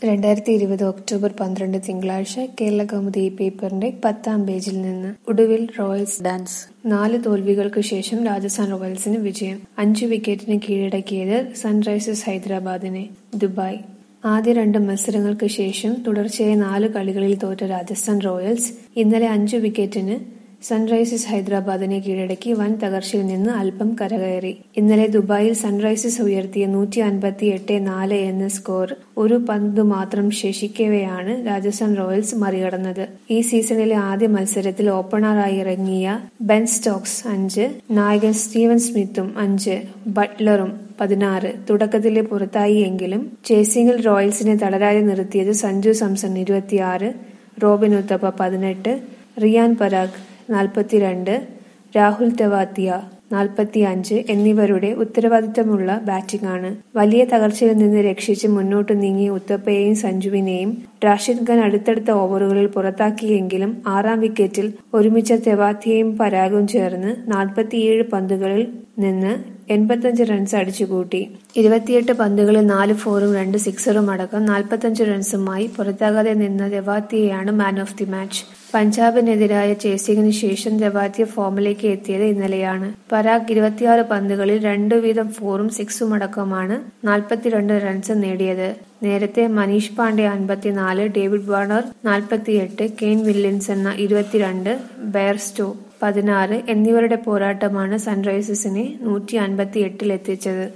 രണ്ടായിരത്തി ഇരുപത് ഒക്ടോബർ പന്ത്രണ്ട് തിങ്കളാഴ്ച കേരളകൗമുദി പേപ്പറിന്റെ പത്താം പേജിൽ നിന്ന് ഒടുവിൽ റോയൽസ് ഡാൻസ് നാല് തോൽവികൾക്ക് ശേഷം രാജസ്ഥാൻ റോയൽസിന് വിജയം അഞ്ചു വിക്കറ്റിന് കീഴടക്കിയത് സൺറൈസേഴ്സ് ഹൈദരാബാദിനെ ദുബായ് ആദ്യ രണ്ട് മത്സരങ്ങൾക്ക് ശേഷം തുടർച്ചയായ നാല് കളികളിൽ തോറ്റ രാജസ്ഥാൻ റോയൽസ് ഇന്നലെ അഞ്ചു വിക്കറ്റിന് സൺറൈസേഴ്സ് ഹൈദരാബാദിനെ കീഴടക്കി വൻ തകർച്ചയിൽ നിന്ന് അല്പം കരകയറി ഇന്നലെ ദുബായിൽ സൺറൈസേഴ്സ് ഉയർത്തിയ നൂറ്റി അൻപത്തി എട്ട് നാല് എന്ന സ്കോർ ഒരു പന്ത് മാത്രം ശേഷിക്കവെയാണ് രാജസ്ഥാൻ റോയൽസ് മറികടന്നത് ഈ സീസണിലെ ആദ്യ മത്സരത്തിൽ ഓപ്പണറായി ഇറങ്ങിയ ബെൻ സ്റ്റോക്സ് അഞ്ച് നായകൻ സ്റ്റീവൻ സ്മിത്തും അഞ്ച് ബട്ട്ലറും പതിനാറ് തുടക്കത്തിലെ പുറത്തായി എങ്കിലും ചേസിംഗിൽ റോയൽസിനെ തളരാതെ നിർത്തിയത് സഞ്ജു സാംസൺ ഇരുപത്തിയാറ് റോബിൻ ഉത്തപ്പ പതിനെട്ട് റിയാൻ പരാഗ് നാൽപ്പത്തിരണ്ട് രാഹുൽ തെവാത്തിയ നാൽപ്പത്തിയഞ്ച് എന്നിവരുടെ ഉത്തരവാദിത്തമുള്ള ബാറ്റിംഗാണ് വലിയ തകർച്ചയിൽ നിന്ന് രക്ഷിച്ച് മുന്നോട്ടു നീങ്ങിയ ഉത്തപ്പയെയും സഞ്ജുവിനെയും റാഷിദ് ഖാൻ അടുത്തടുത്ത ഓവറുകളിൽ പുറത്താക്കിയെങ്കിലും ആറാം വിക്കറ്റിൽ ഒരുമിച്ച തെവാത്തിയയും പരാഗും ചേർന്ന് നാൽപ്പത്തിയേഴ് പന്തുകളിൽ നിന്ന് എൺപത്തഞ്ച് റൺസ് അടിച്ചുകൂട്ടി ഇരുപത്തിയെട്ട് പന്തുകളിൽ നാല് ഫോറും രണ്ട് സിക്സറും അടക്കം നാൽപ്പത്തഞ്ച് റൺസുമായി പുറത്താകാതെ നിന്ന ദവാത്തിയെയാണ് മാൻ ഓഫ് ദി മാച്ച് പഞ്ചാബിനെതിരായ ചേസിംഗിന് ശേഷം ദവാത്തിയ ഫോമിലേക്ക് എത്തിയത് ഇന്നലെയാണ് പരാഗ് ഇരുപത്തിയാറ് പന്തുകളിൽ രണ്ടു വീതം ഫോറും സിക്സും അടക്കമാണ് നാൽപ്പത്തിരണ്ട് റൺസ് നേടിയത് നേരത്തെ മനീഷ് പാണ്ഡെ അൻപത്തിനാല് ഡേവിഡ് വാർണർ നാൽപ്പത്തിയെട്ട് കെയ്ൻ വില്യൻസൺ ഇരുപത്തിരണ്ട് ബെയർസ്റ്റോ പതിനാറ് എന്നിവരുടെ പോരാട്ടമാണ് സൺറൈസേഴ്സിനെ നൂറ്റി അൻപത്തി എട്ടിലെത്തിച്ചത്